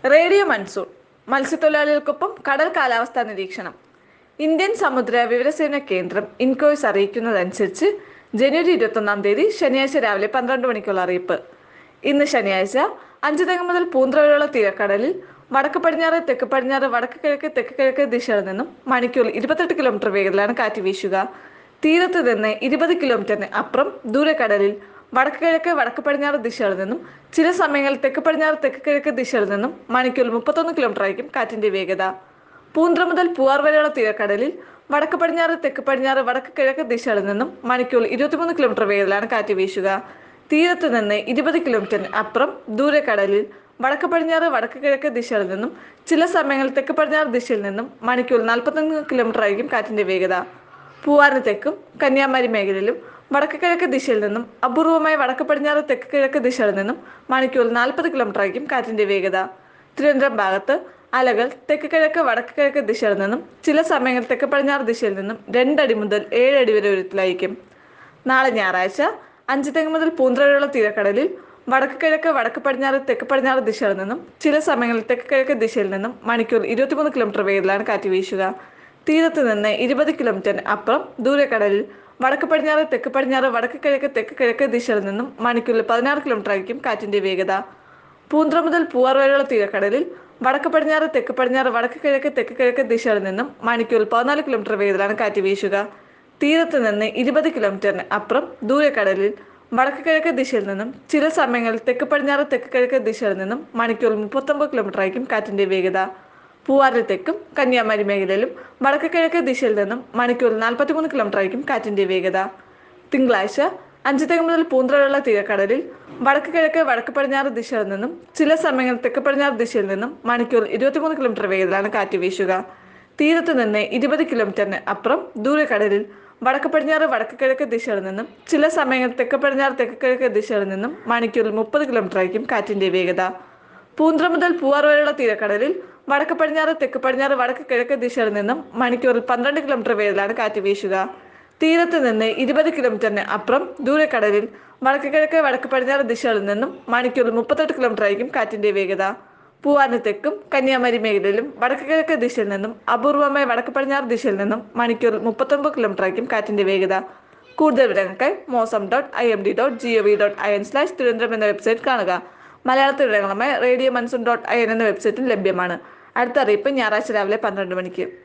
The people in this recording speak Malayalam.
റേഡിയോ മൺസൂൺ മത്സ്യത്തൊഴിലാളികൾക്കൊപ്പം കടൽ കാലാവസ്ഥാ നിരീക്ഷണം ഇന്ത്യൻ സമുദ്ര വിവരസേവന കേന്ദ്രം ഇൻകോയ്സ് അറിയിക്കുന്നതനുസരിച്ച് ജനുവരി ഇരുപത്തൊന്നാം തീയതി ശനിയാഴ്ച രാവിലെ പന്ത്രണ്ട് മണിക്കുള്ള അറിയിപ്പ് ഇന്ന് ശനിയാഴ്ച അഞ്ചുതെങ്ങ് മുതൽ പൂന്ത്ര വരെയുള്ള തീരക്കടലിൽ വടക്ക് പടിഞ്ഞാറ് തെക്ക് പടിഞ്ഞാറ് വടക്ക് കിഴക്ക് തെക്ക് കിഴക്ക് ദിശകളിൽ നിന്നും മണിക്കൂറിൽ ഇരുപത്തെട്ട് കിലോമീറ്റർ വേഗത്തിലാണ് കാറ്റ് വീശുക തീരത്ത് നിന്ന് ഇരുപത് കിലോമീറ്ററിന് അപ്പുറം ദൂരക്കടലിൽ വടക്ക് കിഴക്ക് വടക്ക് പടിഞ്ഞാറ് ദിശകളിൽ നിന്നും ചില സമയങ്ങളിൽ തെക്ക് പടിഞ്ഞാറ് തെക്ക് കിഴക്ക് ദിശകളിൽ നിന്നും മണിക്കൂറിൽ മുപ്പത്തൊന്ന് കിലോമീറ്റർ ആയിരിക്കും കാറ്റിന്റെ വേഗത പൂന്ത്ര മുതൽ പൂവാർ വരെയുള്ള തീരക്കടലിൽ വടക്ക് പടിഞ്ഞാറ് തെക്ക് പടിഞ്ഞാറ് വടക്ക് കിഴക്ക് ദിശകളിൽ നിന്നും മണിക്കൂറിൽ ഇരുപത്തിമൂന്ന് കിലോമീറ്റർ വേഗത്തിലാണ് കാറ്റ് വീശുക തീരത്ത് നിന്ന് ഇരുപത് കിലോമീറ്ററിന് അപ്പുറം ദൂരക്കടലിൽ വടക്ക് പടിഞ്ഞാറ് വടക്ക് കിഴക്ക് ദിശകളിൽ നിന്നും ചില സമയങ്ങളിൽ തെക്ക് പടിഞ്ഞാറ് ദിശയിൽ നിന്നും മണിക്കൂറിൽ നാൽപ്പത്തൊന്ന് കിലോമീറ്റർ ആയിരിക്കും കാറ്റിന്റെ വേഗത പൂവാറിന് തെക്കും കന്യാകുമാരി മേഖലയിലും വടക്ക് കിഴക്ക് ദിശയിൽ നിന്നും അപൂർവമായി വടക്ക് പടിഞ്ഞാറ് തെക്ക് കിഴക്ക് ദിശകളിൽ നിന്നും മണിക്കൂറിൽ നാൽപ്പത് കിലോമീറ്റർ ആയിരിക്കും കാറ്റിന്റെ വേഗത തിരുവനന്തപുരം ഭാഗത്ത് അലകൾ തെക്ക് കിഴക്ക് വടക്ക് കിഴക്ക് ദിശയിൽ നിന്നും ചില സമയങ്ങളിൽ തെക്ക് പടിഞ്ഞാറ് ദിശയിൽ നിന്നും രണ്ടടി മുതൽ ഏഴടി വരെ ഉയരത്തിലായിരിക്കും നാളെ ഞായറാഴ്ച അഞ്ച് തെങ്ങ് മുതൽ പൂന്തറ വരെയുള്ള തീരക്കടലിൽ വടക്ക് കിഴക്ക് വടക്ക് പടിഞ്ഞാറ് തെക്ക് പടിഞ്ഞാറ് ദിശയിൽ നിന്നും ചില സമയങ്ങളിൽ തെക്ക് കിഴക്ക് ദിശയിൽ നിന്നും മണിക്കൂർ ഇരുപത്തിമൂന്ന് കിലോമീറ്റർ വേഗത്തിലാണ് കാറ്റ് വീശുക തീരത്ത് നിന്ന് ഇരുപത് കിലോമീറ്ററിന് അപ്പുറം ദൂരക്കടലിൽ വടക്ക് പടിഞ്ഞാറ് തെക്ക് പടിഞ്ഞാറ് വടക്ക് കിഴക്ക് തെക്ക് കിഴക്ക് ദിശയിൽ നിന്നും മണിക്കൂറിൽ പതിനാറ് കിലോമീറ്റർ ആയിരിക്കും കാറ്റിന്റെ വേഗത പൂന്ത്ര മുതൽ പൂവാർ വരെയുള്ള തീരക്കടലിൽ വടക്ക് പടിഞ്ഞാറ് തെക്ക് പടിഞ്ഞാറ് വടക്ക് കിഴക്ക് തെക്ക് കിഴക്ക് ദിശയിൽ നിന്നും മണിക്കൂറിൽ പതിനാല് കിലോമീറ്റർ വേഗത്തിലാണ് കാറ്റ് വീശുക തീരത്ത് നിന്ന് ഇരുപത് കിലോമീറ്ററിന് അപ്പുറം ദൂരക്കടലിൽ വടക്ക് കിഴക്ക് ദിശയിൽ നിന്നും ചില സമയങ്ങളിൽ തെക്ക് പടിഞ്ഞാറ് തെക്ക് കിഴക്ക് ദിശയിൽ നിന്നും മണിക്കൂറിൽ മുപ്പത്തൊമ്പത് കിലോമീറ്റർ ആയിരിക്കും കാറ്റിന്റെ വേഗത പൂവാറിൽ തെക്കും കന്യാകുമാരി മേഖലയിലും വടക്ക് കിഴക്ക് ദിശയിൽ നിന്നും മണിക്കൂറിൽ നാൽപ്പത്തിമൂന്ന് കിലോമീറ്റർ ആയിരിക്കും കാറ്റിന്റെ വേഗത തിങ്കളാഴ്ച അഞ്ച് തെങ്ങ് മുതൽ പൂന്തറ വരെയുള്ള തീരക്കടലിൽ വടക്ക് കിഴക്ക് വടക്ക് പടിഞ്ഞാറ് ദിശയിൽ നിന്നും ചില സമയങ്ങളിൽ തെക്ക് പടിഞ്ഞാറ് ദിശയിൽ നിന്നും മണിക്കൂറിൽ ഇരുപത്തിമൂന്ന് കിലോമീറ്റർ വേഗത്തിലാണ് കാറ്റ് വീശുക തീരത്ത് നിന്ന് ഇരുപത് കിലോമീറ്ററിന് അപ്പുറം ദൂരക്കടലിൽ വടക്ക് പടിഞ്ഞാറ് വടക്ക് കിഴക്ക് ദിശയിൽ നിന്നും ചില സമയങ്ങളിൽ തെക്ക് പടിഞ്ഞാറ് തെക്ക് കിഴക്ക് ദിശയിൽ നിന്നും മണിക്കൂറിൽ മുപ്പത് കിലോമീറ്റർ ആയിരിക്കും കാറ്റിന്റെ വേഗത പൂന്ത്ര മുതൽ പൂവാർ വരെയുള്ള തീരക്കടലിൽ വടക്ക് പടിഞ്ഞാറ് തെക്ക് പടിഞ്ഞാറ് വടക്ക് കിഴക്ക് ദിശയിൽ നിന്നും മണിക്കൂറിൽ പന്ത്രണ്ട് കിലോമീറ്റർ വേഗത്തിലാണ് കാറ്റ് വീശുക തീരത്ത് നിന്ന് ഇരുപത് കിലോമീറ്ററിന് അപ്പുറം ദൂരക്കടലിൽ വടക്ക് കിഴക്ക് വടക്ക് പടിഞ്ഞാറ് ദിശകളിൽ നിന്നും മണിക്കൂറിൽ മുപ്പത്തെട്ട് കിലോമീറ്റർ ആയിരിക്കും കാറ്റിന്റെ വേഗത പൂവാറിന് തെക്കും കന്യാകുമാരി മേഖലയിലും വടക്ക് കിഴക്ക് ദിശയിൽ നിന്നും അപൂർവമായി വടക്ക് പടിഞ്ഞാറ് ദിശയിൽ നിന്നും മണിക്കൂറിൽ മുപ്പത്തൊമ്പത് കിലോമീറ്റർ ആയിരിക്കും കാറ്റിന്റെ വേഗത കൂടുതൽ വിവരങ്ങൾക്കായി mausam dot I M D dot G O V dot I N slash Thiruvananthapuram എന്ന വെബ്സൈറ്റ് കാണുക മലയാളത്തിൽ വിവരങ്ങളുമായി radio monsoon dot I N എന്ന വെബ്സൈറ്റിൽ ലഭ്യമാണ് അടുത്ത അറിയിപ്പ് ഞായറാഴ്ച രാവിലെ പന്ത്രണ്ട് മണിക്ക്